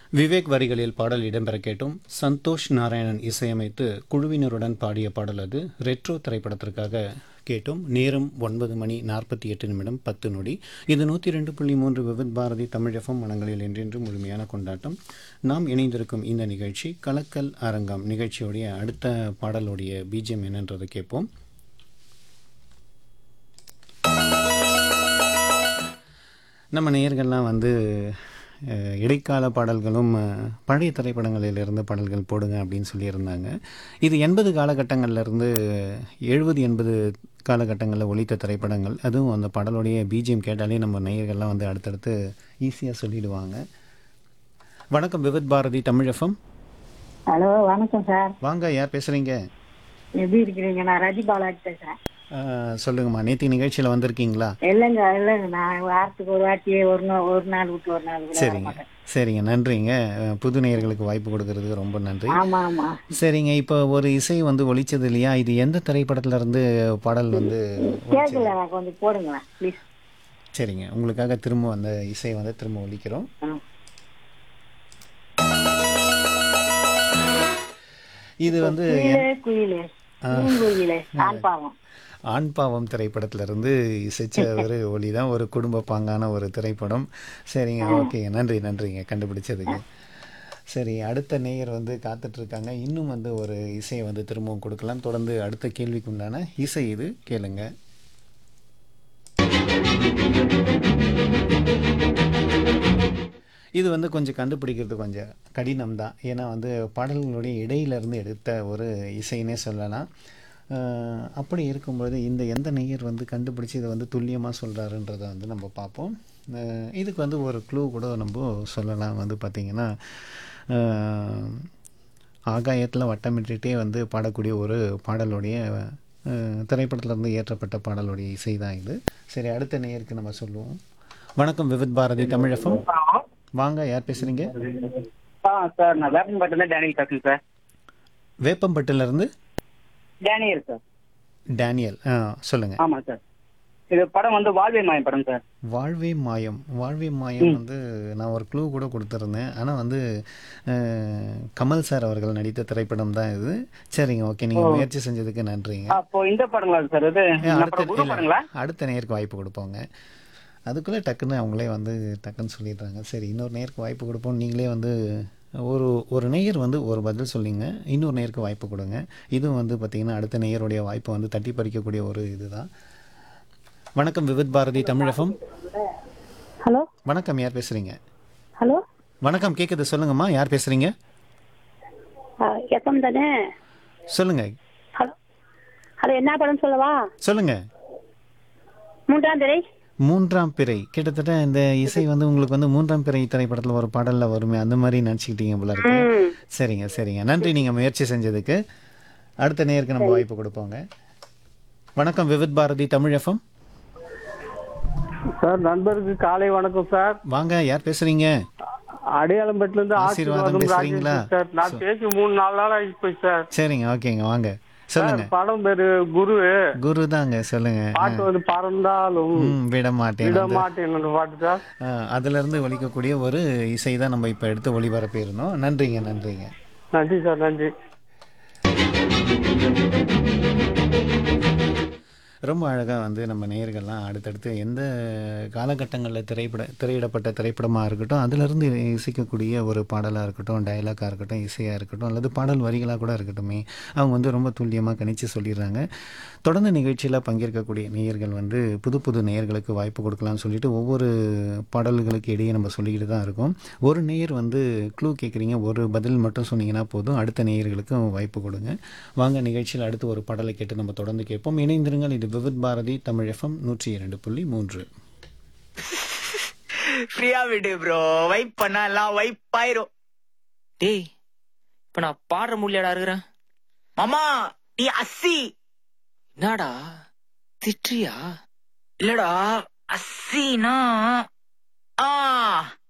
விவேக் வரிகளில் பாடல் இடம்பெற கேட்டோம் சந்தோஷ் நாராயணன் இசையமைத்து குழுவினருடன் பாடிய பாடல் அது ரெட்ரோ திரைப்படத்திற்காக கேட்டோம் நேரம் ஒன்பது மணி நாற்பத்தி எட்டு நிமிடம் பத்து நொடி இது நூற்றி ரெண்டு புள்ளி மூன்று விவித் பாரதி தமிழ் எஃப்எம் மனங்களில் என்றென்று முழுமையான கொண்டாட்டம் நாம் இணைந்திருக்கும் இந்த நிகழ்ச்சி கலக்கல் அரங்கம் நிகழ்ச்சியுடைய அடுத்த பாடலுடைய பீஜம் என்னன்றதை கேட்போம் நம்ம நேயர்கள்லாம் வந்து அஹ், இடைக்கால பாடல்களும் அஹ், பழைய திரைப்படங்களில் இருந்து பாடல்கள் போடுங்க அப்படின்னு சொல்லியிருந்தாங்க இது எண்பது காலகட்டங்கள்லேருந்து எழுபது எண்பது காலகட்டங்களில் ஒலித்த திரைப்படங்கள் அதுவும் அந்த பாடலுடைய பிஜிஎம் கேட்டாலே நம்ம நேயர்கள்லாம் வந்து அடுத்தடுத்து ஈஸியாக சொல்லிடுவாங்க வணக்கம் விவித் பாரதி தமிழ் எஃப்எம் ஹலோ வணக்கம் சார் வாங்க யார் பேசுகிறீங்க எப்படி இருக்கிறீங்க நான் ரஜி பாலாஜி பேசுறேன் சொல்லுங்கம்மா நேற்று நிகழ்ச்சியில் வந்திருக்கீங்களா இல்லைங்க இல்லைங்க நான் வாரத்துக்கு ஒரு வாட்டி ஒரு நாள் ஒரு நாள் விட்டு ஒரு நாள் கூட வர சரிங்க மாட்டேன் சரிங்க நன்றிங்க அஹ், புது நேயர்களுக்கு வாய்ப்பு கொடுக்கறதுக்கு ரொம்ப நன்றி ஆமா ஆமா சரிங்க இப்போ ஒரு இசை வந்து ஒலிச்சது இல்லையா இது எந்த திரைப்படத்துல இருந்து பாடல் வந்து கேட்கல எனக்கு கொஞ்சம் போடுங்களேன் ப்ளீஸ் சரிங்க உங்களுக்காக திரும்ப அந்த இசை வந்து திரும்ப ஒலிக்கிறோம் இது வந்து குயிலே குயிலே குயிலே ஆண் பாவம் ஆண் பாவம் திரைப்படத்துல இருந்து இசைச்ச ஒரு ஒலி தான் ஒரு குடும்ப பாங்கான ஒரு திரைப்படம் சரிங்க ஓகேங்க நன்றி நன்றிங்க கண்டுபிடிச்சதுக்கு சரி அடுத்த நேயர் வந்து காத்துட்டு இருக்காங்க இன்னும் வந்து ஒரு இசையை வந்து திரும்பவும் கொடுக்கலாம் தொடர்ந்து அடுத்த கேள்விக்கு உண்டான இசை இது கேளுங்க இது வந்து கொஞ்சம் கண்டுபிடிக்கிறது கொஞ்சம் கடினம் தான் ஏன்னா வந்து பாடல்களுடைய இடையிலிருந்து எடுத்த ஒரு இசைன்னே சொல்லலாம் அஹ் அப்படி இருக்கும்பொழுது இந்த எந்த நேயர் வந்து கண்டுபிடிச்சி இதை வந்து துல்லியமாக சொல்கிறாருன்றதை வந்து நம்ம பார்ப்போம் அஹ் இதுக்கு வந்து ஒரு க்ளூ கூட நம்ம சொல்லலாம் வந்து பார்த்திங்கன்னா ஆகாயத்தில் வட்டமிட்டுட்டே வந்து பாடக்கூடிய ஒரு பாடலுடைய அஹ், திரைப்படத்திலிருந்து ஏற்றப்பட்ட பாடலுடைய இசை தான் இது சரி அடுத்த நேயருக்கு நம்ம சொல்லுவோம் வணக்கம் விவித் பாரதி தமிழகம் வாங்க யார் பேசுறீங்க ஆ சார் நான் வேப்பம்பட்டில டேனியல் பேசுறேன் சார் வேப்பம்பட்டிலிருந்து டேனியல் சார் டேனியல் ஆ சொல்லுங்க ஆமா சார் இது படம் வந்து வாழ்வே மாயம் படம் சார் வாழ்வே மாயம் வாழ்வே மாயம் வந்து நான் ஒரு க்ளூ கூட கொடுத்துருந்தேன் ஆனால் வந்து அஹ், கமல் சார் அவர்கள் நடித்த திரைப்படம் தான் இது சரிங்க ஓகே நீங்கள் முயற்சி செஞ்சதுக்கு நன்றிங்க அப்போ இந்த படங்களா சார் இது ஏ, இந்த அடுத்த படம் புது இல்ல, படங்களா அடுத்த நேருக்கு வாய்ப்பு கொடுப்போங்க அதுக்குள்ளே டக்குன்னு அவங்களே வந்து டக்குன்னு சொல்லிடுறாங்க சரி இன்னொரு நேருக்கு வாய்ப்பு கொடுப்போம் நீங்களே வந்து ஒரு ஒரு நேயர் வந்து ஒரு பதில் சொல்லிங்க இன்னொரு நேருக்கு வாய்ப்பு கொடுங்க இதுவும் வந்து பார்த்திங்கன்னா அடுத்த நேயருடைய வாய்ப்பை வந்து தட்டி பறிக்கக்கூடிய ஒரு இதுதான் வணக்கம் விவித் பாரதி தமிழகம் ஹலோ வணக்கம் யார் பேசுகிறீங்க ஹலோ வணக்கம் கேட்குது சொல்லுங்கம்மா யார் பேசுகிறீங்க எத்தம் தானே சொல்லுங்கள் ஹலோ ஹலோ என்ன படம் சொல்லவா சொல்லுங்கள் மூன்றாம் திரை மூன்றாம் பிறை கிட்டத்தட்ட இந்த இசை வந்து உங்களுக்கு வந்து மூன்றாம் பிறை திரைப்படத்தில் ஒரு பாடலில் வருமே அந்த மாதிரி நினச்சிக்கிட்டீங்க போல இருக்கு ம் சரிங்க சரிங்க நன்றி நீங்கள் முயற்சி செஞ்சதுக்கு அடுத்த நேருக்கு நம்ம வாய்ப்பு கொடுப்போங்க வணக்கம் விவித் பாரதி தமிழ் எஃப்எம் சார் நண்பருக்கு காலை வணக்கம் சார் வாங்க யார் பேசுறீங்க அடையாளம்பேட்டில இருந்து ஆசீர்வாதம் ஆசீர்வாதம் பேசுறீங்களா? ராஜேஷ் சார் நான் பேசி மூணு நாலு நாள் ஆகி போய் சார் சரிங்க ஓகேங்க வாங்க சார் சொல்லுங்க படம் பேரு குரு குரு தாங்க சொல்லுங்க பாட்டு வந்து பறந்தாலும் ம், விட மாட்டேன் விட அந்த- மாட்டேன் பாட்டு சார் ஆ, அதுல இருந்து ஒலிக்கக்கூடிய ஒரு இசை தான் நம்ம இப்போ எடுத்து ஒளிபரப்பியிருந்தோம் நன்றிங்க நன்றிங்க நன்றி சார் நன்றி ரொம்ப அழகாக வந்து நம்ம நேயர்கள்லாம் அடுத்தடுத்து எந்த காலகட்டங்களில் திரைப்பட திரையிடப்பட்ட திரைப்படமாக இருக்கட்டும் அதிலிருந்து இசைக்கக்கூடிய ஒரு பாடலாக இருக்கட்டும் டயலாக்காக இருக்கட்டும் இசையாக இருக்கட்டும் அல்லது பாடல் வரிகளாக கூட இருக்கட்டுமே அவங்க வந்து ரொம்ப துல்லியமாக கணிச்சு சொல்லிடுறாங்க தொடர்ந்து நிகழ்ச்சியில் பங்கேற்கக்கூடிய நேயர்கள் வந்து புது புது நேயர்களுக்கு வாய்ப்பு கொடுக்கலாம்னு சொல்லிட்டு ஒவ்வொரு பாடல்களுக்கு இடையே நம்ம சொல்லிக்கிட்டு தான் இருக்கோம் ஒரு நேயர் வந்து க்ளூ கேட்குறீங்க ஒரு பதில் மட்டும் சொன்னீங்கன்னா போதும் அடுத்த நேயர்களுக்கும் வாய்ப்பு கொடுங்க வாங்க நிகழ்ச்சியில் அடுத்து ஒரு பாடலை கேட்டு நம்ம தொடர்ந்து கேட்போம் இணைந்திருங்கள் இது விவித் பாரதி தமிழ் எஃப்எம் நூற்றி இரண்டு புள்ளி மூன்று ஃப்ரீயா விடு ப்ரோ வைப் பண்ணா எல்லாம் வைப் ஆயிரும் டேய் இப்ப நான் பாடுற முடியாடா இருக்கிறேன் மாமா நீ அஸ்ஸி என்னடா திட்றியா இல்லடா அஸ்ஸினா ஆ